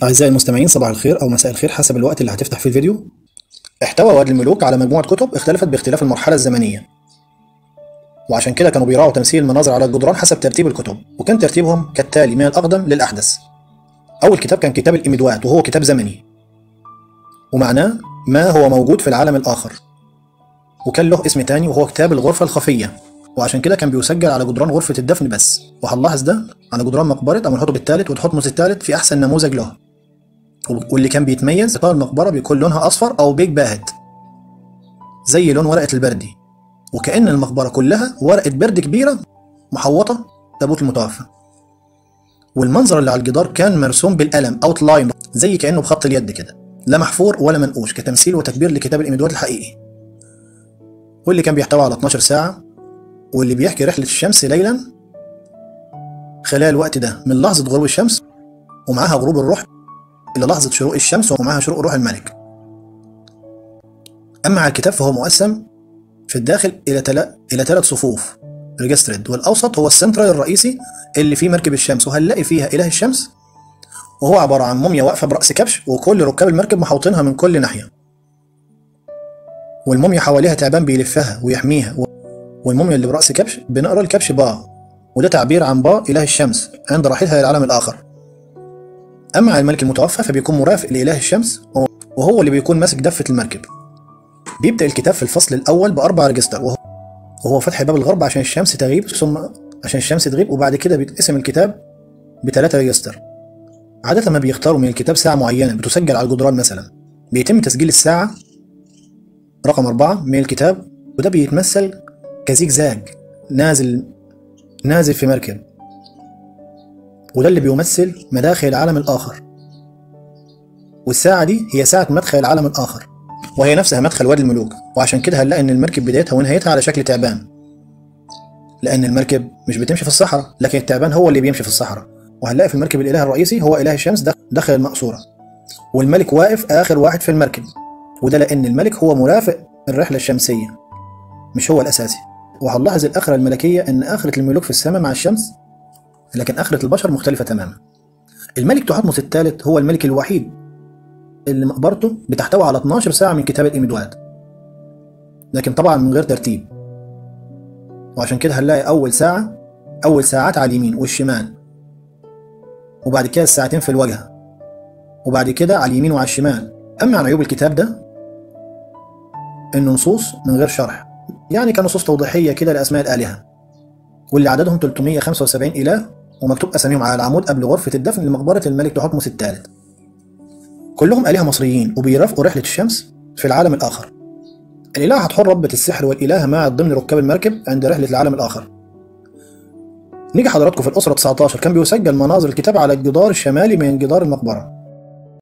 أعزائي المستمعين صباح الخير أو مساء الخير حسب الوقت اللي هتفتح فيه الفيديو احتوى وادي الملوك على مجموعة كتب اختلفت باختلاف المرحلة الزمنية وعشان كده كانوا بيراعوا تمثيل المناظر على الجدران حسب ترتيب الكتب وكان ترتيبهم كالتالي من الأقدم للأحدث أول كتاب كان كتاب الإمدوات وهو كتاب زمني ومعناه ما هو موجود في العالم الآخر وكان له اسم تاني وهو كتاب الغرفة الخفية وعشان كده كان بيسجل على جدران غرفة الدفن بس وهنلاحظ ده على جدران مقبرة أبو الحطب الثالث وتحتمس الثالث في أحسن نموذج له واللي كان بيتميز غطاء المقبرة بيكون لونها أصفر أو بيج باهت زي لون ورقة البردي وكأن المقبرة كلها ورقة برد كبيرة محوطة تابوت المتوفى والمنظر اللي على الجدار كان مرسوم بالقلم اوت لاين زي كأنه بخط اليد كده لا محفور ولا منقوش كتمثيل وتكبير لكتاب الإمدوات الحقيقي واللي كان بيحتوي على 12 ساعة واللي بيحكي رحلة الشمس ليلا خلال الوقت ده من لحظة غروب الشمس ومعاها غروب الروح إلى لحظة شروق الشمس ومعاها شروق روح الملك أما على الكتاب فهو مقسم في الداخل إلى تلا... إلى ثلاث صفوف ريجسترد والأوسط هو السنترال الرئيسي اللي فيه مركب الشمس وهنلاقي فيها إله الشمس وهو عبارة عن موميا واقفة برأس كبش وكل ركاب المركب محوطينها من كل ناحية والموميا حواليها تعبان بيلفها ويحميها والموميا اللي برأس كبش بنقرا الكبش با وده تعبير عن با إله الشمس عند رحيلها للعالم الآخر أما على الملك المتوفى فبيكون مرافق لإله الشمس وهو اللي بيكون ماسك دفة المركب بيبدأ الكتاب في الفصل الأول بأربع ريجستر وهو, وهو فتح باب الغرب عشان الشمس تغيب ثم عشان الشمس تغيب وبعد كده بيتقسم الكتاب بثلاثة ريجستر عادة ما بيختاروا من الكتاب ساعة معينة بتسجل على الجدران مثلا بيتم تسجيل الساعة رقم أربعة من الكتاب وده بيتمثل كزيجزاج نازل نازل في مركب وده اللي بيمثل مداخل العالم الآخر والساعة دي هي ساعة مدخل العالم الآخر وهي نفسها مدخل وادي الملوك وعشان كده هنلاقي إن المركب بدايتها ونهايتها على شكل تعبان لأن المركب مش بتمشي في الصحراء لكن التعبان هو اللي بيمشي في الصحراء وهنلاقي في المركب الإله الرئيسي هو إله الشمس داخل المقصورة والملك واقف آخر واحد في المركب وده لأن الملك هو مرافق الرحلة الشمسية مش هو الأساسي وهنلاحظ الآخرة الملكية إن آخرة الملوك في السماء مع الشمس لكن آخرة البشر مختلفة تماما الملك تحتمس الثالث هو الملك الوحيد اللي مقبرته بتحتوي على 12 ساعة من كتاب الإمدوات لكن طبعا من غير ترتيب وعشان كده هنلاقي أول ساعة أول ساعات على اليمين والشمال وبعد كده الساعتين في الواجهة وبعد كده على اليمين وعلى الشمال أما عن عيوب الكتاب ده إنه نصوص من غير شرح يعني كنصوص توضيحية كده لأسماء الآلهة واللي عددهم 375 إله ومكتوب أساميهم على العمود قبل غرفة الدفن لمقبرة الملك تحتمس الثالث كلهم آلهة مصريين وبيرافقوا رحلة الشمس في العالم الآخر الإله هتحور ربة السحر والإله مع ضمن ركاب المركب عند رحلة العالم الآخر نيجي حضراتكم في الأسرة 19 كان بيسجل مناظر الكتاب على الجدار الشمالي من جدار المقبرة